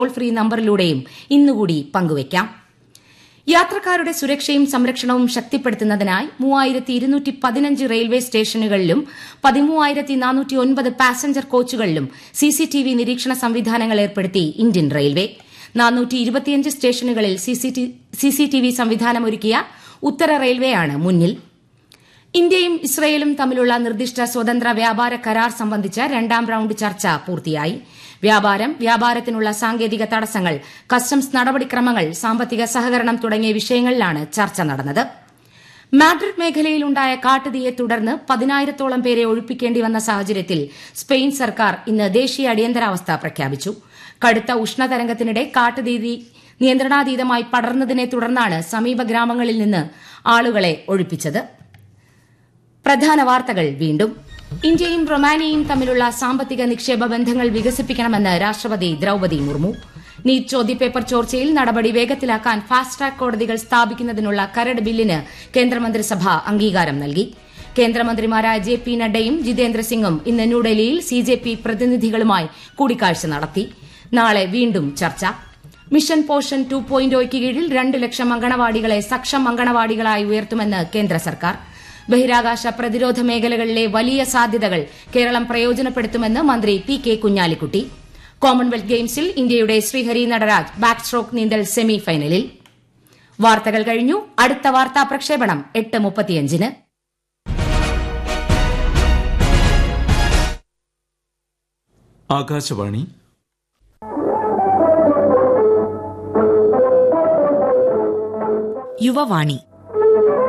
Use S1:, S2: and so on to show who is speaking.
S1: toll free നമ്പറിലൂടെയും ഇന്നുകൂടി പങ്കുവയ്ക്കാം യാത്രക്കാരുടെ സുരക്ഷയും സംരക്ഷണവും ശക്തിപ്പെടുത്തുന്നതിനായി മൂവായിരത്തി ഇരുന്നൂറ്റി പതിനഞ്ച് റെയിൽവേ സ്റ്റേഷനുകളിലും പതിമൂവായിരത്തി നാനൂറ്റി ഒൻപത് പാസഞ്ചർ കോച്ചുകളിലും സിസിടിവി നിരീക്ഷണ സംവിധാനങ്ങൾ ഏർപ്പെടുത്തി ഇന്ത്യൻ റെയിൽവേ നാനൂറ്റി ഇരുപത്തിയഞ്ച് സ്റ്റേഷനുകളിൽ സിസിടിവി സംവിധാനമൊരുക്കിയ ഉത്തര റെയിൽവേയാണ് മുന്നിൽ ഇന്ത്യയും ഇസ്രയേലും തമ്മിലുള്ള നിർദ്ദിഷ്ട സ്വതന്ത്ര വ്യാപാര കരാർ സംബന്ധിച്ച രണ്ടാം റൌണ്ട് ചർച്ച പൂർത്തിയായി വ്യാപാരം വ്യാപാരത്തിനുള്ള സാങ്കേതിക തടസ്സങ്ങൾ കസ്റ്റംസ് നടപടിക്രമങ്ങൾ സാമ്പത്തിക സഹകരണം തുടങ്ങിയ വിഷയങ്ങളിലാണ് ചർച്ച നടന്നത് മാഡ്രിഡ് മേഖലയിലുണ്ടായ കാട്ടുതീയെ തുടർന്ന് പതിനായിരത്തോളം പേരെ ഒഴിപ്പിക്കേണ്ടി വന്ന സാഹചര്യത്തിൽ സ്പെയിൻ സർക്കാർ ഇന്ന് ദേശീയ അടിയന്തരാവസ്ഥ പ്രഖ്യാപിച്ചു കടുത്ത ഉഷ്ണതരംഗത്തിനിടെ കാട്ടുതീ നിയന്ത്രണാതീതമായി പടർന്നതിനെ തുടർന്നാണ് സമീപ ഗ്രാമങ്ങളിൽ നിന്ന് ആളുകളെ ഒഴിപ്പിച്ചത് പ്രധാന വാർത്തകൾ വീണ്ടും ഇന്ത്യയും റൊമാനിയയും തമ്മിലുള്ള സാമ്പത്തിക നിക്ഷേപ ബന്ധങ്ങൾ വികസിപ്പിക്കണമെന്ന് രാഷ്ട്രപതി ദ്രൌപതി മുർമു നീറ്റ് ചോദ്യപേപ്പർ ചോർച്ചയിൽ നടപടി വേഗത്തിലാക്കാൻ ഫാസ്റ്റ് ട്രാക്ക് കോടതികൾ സ്ഥാപിക്കുന്നതിനുള്ള കരട് ബില്ലിന് കേന്ദ്രമന്ത്രിസഭ അംഗീകാരം നൽകി കേന്ദ്രമന്ത്രിമാരായ ജെ പി നഡ്ഡയും ജിതേന്ദ്ര സിംഗും ഇന്ന് ന്യൂഡൽഹിയിൽ സി ജെ പി പ്രതിനിധികളുമായി കൂടിക്കാഴ്ച നടത്തി നാളെ വീണ്ടും ചർച്ച മിഷൻ പോഷൻ ടു പോയിന്റ് കീഴിൽ രണ്ട് ലക്ഷം അങ്കണവാടികളെ സക്ഷം അങ്കണവാടികളായി ഉയർത്തുമെന്ന് കേന്ദ്ര സർക്കാർ ബഹിരാകാശ പ്രതിരോധ മേഖലകളിലെ വലിയ സാധ്യതകൾ കേരളം പ്രയോജനപ്പെടുത്തുമെന്ന് മന്ത്രി പി കെ കുഞ്ഞാലിക്കുട്ടി കോമൺവെൽത്ത് ഗെയിംസിൽ ഇന്ത്യയുടെ ശ്രീഹരി നടരാജ് ബാക്ക് സ്ട്രോക്ക് നീന്തൽ സെമി ഫൈനലിൽ വാർത്തകൾ കഴിഞ്ഞു അടുത്ത വാർത്താ പ്രക്ഷേപണം എട്ട് മുപ്പത്തിയഞ്ചിന്
S2: ആകാശവാണി
S3: യുവവാണി